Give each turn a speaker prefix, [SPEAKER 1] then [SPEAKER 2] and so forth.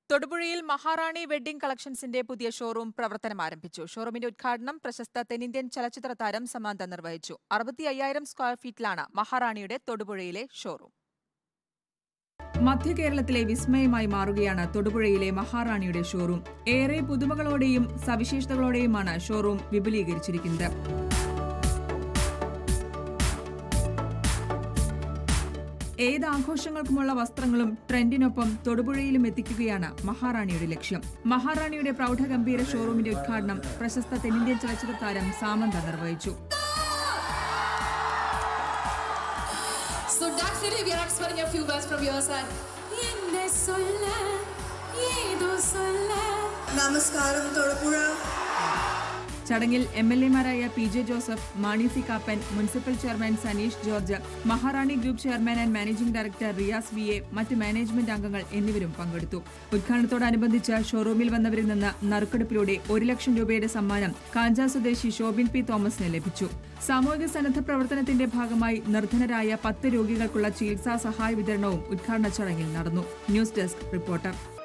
[SPEAKER 1] തൊടുപുഴയിൽ മഹാറാണി വെഡ്ഡിംഗ് കളക്ഷൻസിന്റെ പുതിയ ഷോറൂം പ്രവർത്തനം ആരംഭിച്ചു ഷോറൂമിന്റെ ഉദ്ഘാടനം പ്രശസ്ത തെന്നിന്ത്യൻ ചലച്ചിത്ര താരം സമാന്ത നിർവഹിച്ചു അറുപത്തി അയ്യായിരം സ്ക്വയർ ഫീറ്റിലാണ് മഹാറാണിയുടെ തൊടുപുഴയിലെ ഷോറൂം
[SPEAKER 2] മധ്യ കേരളത്തിലെ വിസ്മയമായി മാറുകയാണ് തൊടുപുഴയിലെ മഹാറാണിയുടെ ഷോറൂം ഏറെ പുതുമകളോടെയും സവിശേഷതകളോടെയുമാണ് ഷോറൂം വിപുലീകരിച്ചിരിക്കുന്നത് ഏത് ആഘോഷങ്ങൾക്കുമുള്ള വസ്ത്രങ്ങളും ട്രെൻഡിനൊപ്പം തൊടുപുഴയിലും എത്തിക്കുകയാണ് മഹാറാണിയുടെ ലക്ഷ്യം മഹാറാണിയുടെ പ്രൗഢഗംഭീര ഷോറൂമിന്റെ ഉദ്ഘാടനം പ്രശസ്ത തെന്നിന്ത്യൻ ചലച്ചിത്ര താരം സാമന്ത നിർവഹിച്ചു
[SPEAKER 3] So Dark City, we are expecting a few words from your side. എന്നെ சொல்ல ഏതോ சொல்ல
[SPEAKER 4] നമസ്കാരം തൊടുപുഴ
[SPEAKER 2] ചടങ്ങിൽ എം എൽ എമാരായ P J Joseph Mani C Kappan municipal chairman Saneesh George Maharani group chairman and managing director Riyas V A മറ്റ് മാനേജ്മെന്റ് അംഗങ്ങൾ എന്നിവരും പങ്കെടുത്തു ഉദ്ഘാടനത്തോടനുബന്ധിച്ച് ഷോറൂമിൽ വന്നവരിൽ നിന്ന് നറുക്കെടുപ്പിലൂടെ ഒരു ലക്ഷം രൂപയുടെ സമ്മാനം കാഞ്ചാ സ്വദേശി ഷോബിൻ പി തോമസിന് ലഭിച്ചു സാമൂഹിക സന്നദ്ധ പ്രവർത്തനത്തിന്റെ ഭാഗമായി നിർധനരായ പത്ത് രോഗികൾക്കുള്ള ചികിത്സാ സഹായ വിതരണവും ഉദ്ഘാടന ചടങ്ങിൽ നടന്നു ന്യൂസ് ഡെസ്ക് റിപ്പോർട്ടർ